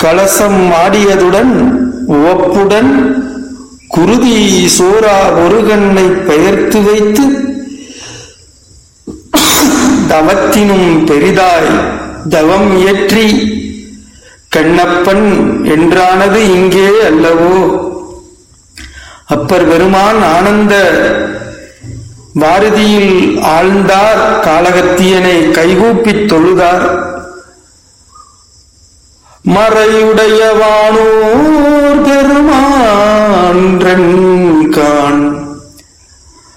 கலசம் ஆடியதுடன் உவப்புடன் குருதி சோரா ஒரு கண்ணை பெயர்த்து வைத்து தவத்தினும் பெரிதாய் தவம் இயற்றி கண்ணப்பன் என்றானது இங்கே அல்லவோ அப்பர் பெருமான் ஆனந்த பாரதியில் ஆழ்ந்தார் காலகத்தியனை கைகூப்பித் தொழுதார் மறையுடையவானோர் பெருமான்றன் கான்